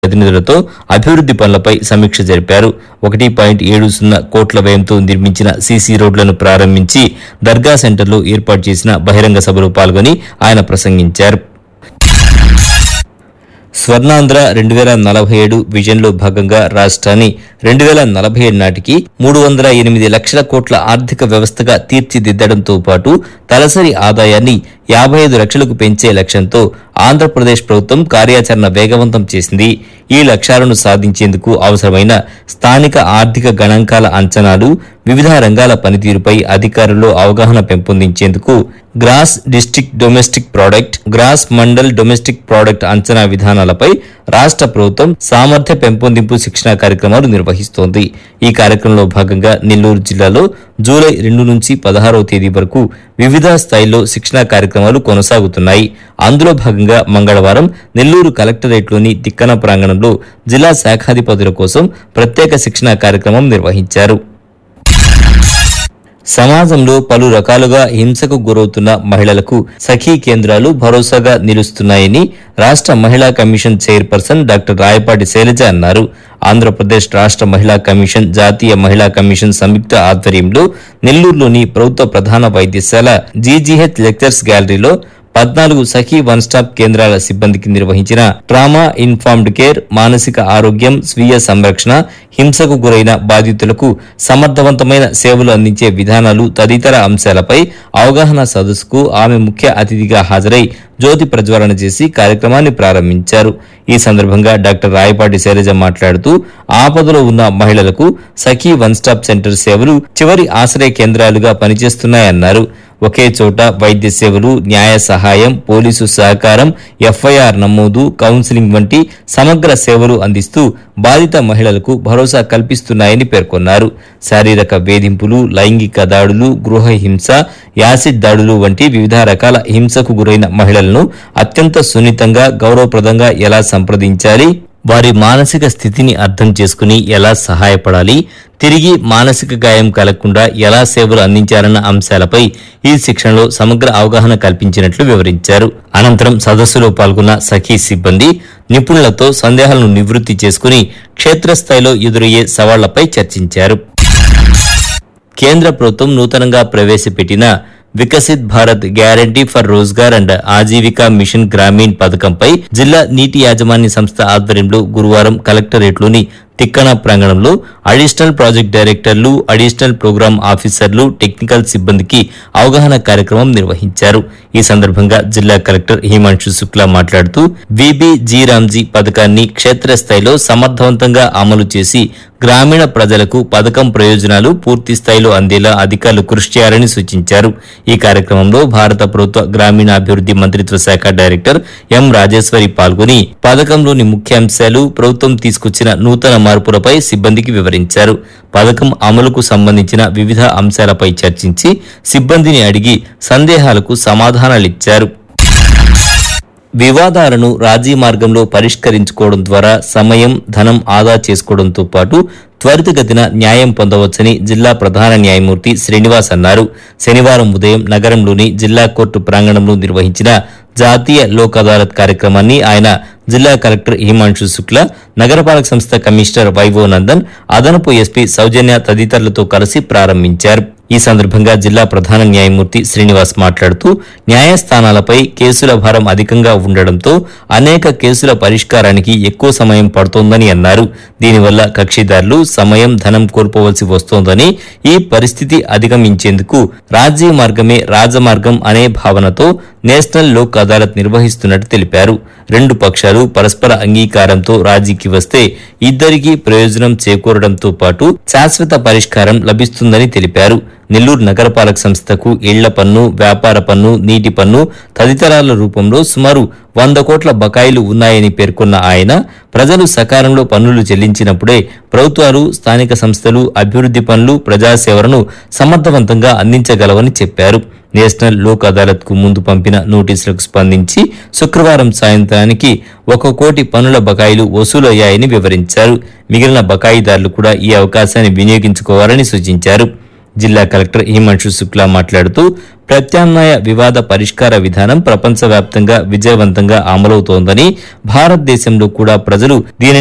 ప్రతినిధులతో అభివృద్ది పనులపై సమీక్ష జరిపారు ఒకటి పాయింట్ ఏడు సున్నా కోట్ల వ్యయంతో నిర్మించిన సీసీ రోడ్లను ప్రారంభించి దర్గా సెంటర్లో ఏర్పాటు చేసిన బహిరంగ సభలో పాల్గొని ఆయన ప్రసంగించారు స్వర్ణాంధ్ర రెండు వేల నలభై ఏడు విజన్లో భాగంగా రాష్ట్రాన్ని రెండు వేల నలభై ఏడు నాటికి మూడు వందల ఎనిమిది లక్షల కోట్ల ఆర్థిక వ్యవస్థగా తీర్చిదిద్దడంతో పాటు తలసరి ఆదాయాన్ని యాభై ఐదు లక్షలకు పెంచే లక్ష్యంతో ఆంధ్రప్రదేశ్ ప్రభుత్వం కార్యాచరణ వేగవంతం చేసింది ఈ లక్ష్యాలను సాధించేందుకు అవసరమైన స్థానిక ఆర్థిక గణాంకాల అంచనాలు వివిధ రంగాల పనితీరుపై అధికారుల్లో అవగాహన పెంపొందించేందుకు gross district domestic product gross mandal domestic product అంచనా విధానాలపై రాష్ట్ర ప్రభుత్వం సామర్థ్య పెంపొందింపు శిక్షణా కార్యక్రమాలు నిర్వహిస్తోంది ఈ కార్యక్రమంలో భాగంగా నెల్లూరు జిల్లాలో జూలై రెండు నుంచి పదహారవ తేదీ వరకు వివిధ స్థాయిల్లో శిక్షణా కార్యక్రమాలు కొనసాగుతున్నాయి అందులో భాగంగా మంగళవారం నెల్లూరు కలెక్టరేట్లోని తిక్కన ప్రాంగణంలో జిల్లా శాఖాధిపతుల కోసం ప్రత్యేక శిక్షణా కార్యక్రమం నిర్వహించారు సమాజంలో పలు రకాలుగా హింసకు గురవుతున్న మహిళలకు సఖీ కేంద్రాలు భరోసాగా నిలుస్తున్నాయని రాష్ట్ర మహిళా commission chairperson doctor Rayapati Shailaja అన్నారు ఆంధ్రప్రదేశ్ రాష్ట్ర మహిళా కమిషన్ జాతీయ మహిళా కమిషన్ సంయుక్త ఆధ్వర్యంలో నెల్లూరులోని ప్రభుత్వ ప్రధాన వైద్యశాల జీజీహెచ్ లెక్చర్స్ గ్యాలరీలో పద్నాలుగు సఖీ వన్ స్టాప్ కేంద్రాల సిబ్బందికి నిర్వహించిన ట్రామా ఇన్ఫార్మ్డ్ కేర్ మానసిక ఆరోగ్యం స్వీయ సంరక్షణ హింసకు గురైన బాధితులకు సమర్థవంతమైన సేవలు అందించే విధానాలు తదితర అంశాలపై అవగాహన సదస్సుకు ఆమె ముఖ్య అతిథిగా హాజరై జ్యోతి ప్రజ్వలన చేసి కార్యక్రమాన్ని ప్రారంభించారు ఈ సందర్భంగా డాక్టర్ రాయపాటి శైలజ మాట్లాడుతూ ఆపదలో ఉన్న మహిళలకు సఖీ వన్ స్టాప్ సెంటర్ సేవలు చివరి ఆశ్రయ కేంద్రాలుగా పనిచేస్తున్నాయన్నారు ఒకే చోట వైద్య సేవలు న్యాయ సహాయం పోలీసు సహకారం ఎఫ్ఐఆర్ నమోదు కౌన్సిలింగ్ వంటి సమగ్ర సేవలు అందిస్తూ బాధిత మహిళలకు భరోసా కల్పిస్తున్నాయని పేర్కొన్నారు శారీరక వేధింపులు లైంగిక దాడులు గృహ హింస యాసిడ్ దాడులు వంటి వివిధ రకాల హింసకు గురైన మహిళలను అత్యంత సున్నితంగా గౌరవప్రదంగా ఎలా సంప్రదించాలి వారి మానసిక స్థితిని అర్థం చేసుకుని ఎలా సహాయపడాలి తిరిగి మానసిక గాయం కలగకుండా ఎలా సేవలు అందించారన్న అంశాలపై ఈ శిక్షణలో సమగ్ర అవగాహన కల్పించినట్లు వివరించారు అనంతరం సదస్సులో పాల్గొన్న సఖీ సిబ్బంది నిపుణులతో సందేహాలను నివృత్తి చేసుకుని క్షేత్రస్థాయిలో ఎదురయ్యే సవాళ్లపై చర్చించారు కేంద్ర ప్రభుత్వం నూతనంగా ప్రవేశపెట్టిన Viksit Bharat guarantee for Rozgar and Ajeevika mission Gramin పథకంపై జిల్లా నీటి యాజమాన్య సంస్థ ఆధ్వర్యంలో గురువారం కలెక్టరేట్లోని తిక్కన ప్రాంగణంలో అడిషనల్ ప్రాజెక్ట్ డైరెక్టర్లు అడిషనల్ ప్రోగ్రామ్ ఆఫీసర్లు టెక్నికల్ సిబ్బందికి అవగాహన కార్యక్రమం నిర్వహించారు ఈ సందర్భంగా జిల్లా కలెక్టర్ హిమాంశు శుక్లా మాట్లాడుతూ విబి జీరామ్జీ పథకాన్ని క్షేత్రస్థాయిలో సమర్థవంతంగా అమలు చేసి గ్రామీణ ప్రజలకు పథకం ప్రయోజనాలు పూర్తి స్థాయిలో అందేలా అధికారులు కృషి చేయాలని సూచించారు ఈ కార్యక్రమంలో భారత ప్రభుత్వ గ్రామీణాభివృద్ధి మంత్రిత్వ శాఖ డైరెక్టర్ ఎం రాజేశ్వరి పాల్గొని పథకంలోని ముఖ్యాంశాలు ప్రభుత్వం తీసుకొచ్చిన నూతన మార్పులపై సిబ్బందికి వివరించారు పథకం అమలుకు సంబంధించిన వివిధ అంశాలపై చర్చించి సిబ్బందిని అడిగి సందేహాలకు సమాధానాలిచ్చారు వివాదాలను రాజీ మార్గంలో పరిష్కరించుకోవడం ద్వారా సమయం ధనం ఆదా చేసుకోవడంతో పాటు త్వరితగతిన న్యాయం పొందవచ్చని జిల్లా ప్రధాన న్యాయమూర్తి శ్రీనివాస్ అన్నారు శనివారం ఉదయం నగరంలోని జిల్లా కోర్టు ప్రాంగణంలో నిర్వహించిన జాతీయ లోక్ అదాలత్ కార్యక్రమాన్ని ఆయన జిల్లా కలెక్టర్ హిమాంశు శుక్లా నగరపాలక సంస్థ కమిషనర్ వైవో నందన్ అదనపు ఎస్పీ సౌజన్య తదితరులతో కలిసి ప్రారంభించారు ఈ సందర్భంగా జిల్లా ప్రధాన న్యాయమూర్తి శ్రీనివాస్ మాట్లాడుతూ న్యాయస్థానాలపై కేసుల భారం అధికంగా ఉండడంతో అనేక కేసుల పరిష్కారానికి ఎక్కువ సమయం పడుతోందని అన్నారు దీనివల్ల కక్షిదారులు సమయం ధనం కోల్పోవలసి వస్తోందని ఈ పరిస్థితి అధిగమించేందుకు రాజీ మార్గమే రాజమార్గం అనే భావనతో నేషనల్ లోక్ అదాలత్ నిర్వహిస్తున్నట్టు తెలిపారు రెండు పక్షాలు పరస్పర అంగీకారంతో రాజీకి వస్తే ఇద్దరికీ ప్రయోజనం చేకూరడంతో పాటు శాశ్వత పరిష్కారం లభిస్తుందని తెలిపారు నెల్లూరు నగరపాలక సంస్థకు ఇళ్ల పన్ను వ్యాపార పన్ను నీటి పన్ను తదితరాల రూపంలో సుమారు వంద కోట్ల బకాయిలు ఉన్నాయని పేర్కొన్న ఆయన ప్రజలు సకాలంలో పన్నులు చెల్లించినప్పుడే ప్రభుత్వాలు స్థానిక సంస్థలు అభివృద్ధి పనులు ప్రజాసేవలను సమర్థవంతంగా అందించగలవని చెప్పారు నేషనల్ లోక్ అదాలత్ కు ముందు పంపిన నోటీసులకు స్పందించి శుక్రవారం సాయంత్రానికి ఒక కోటి పన్నుల బకాయిలు వసూలయ్యాయని వివరించారు మిగిలిన బకాయిదారులు కూడా ఈ అవకాశాన్ని వినియోగించుకోవాలని సూచించారు జిల్లా కలెక్టర్ హిమాంశు శుక్లా మాట్లాడుతూ ప్రత్యామ్నాయ వివాద పరిష్కార విధానం ప్రపంచవ్యాప్తంగా విజయవంతంగా అమలవుతోందని భారతదేశంలో కూడా ప్రజలు దీనిని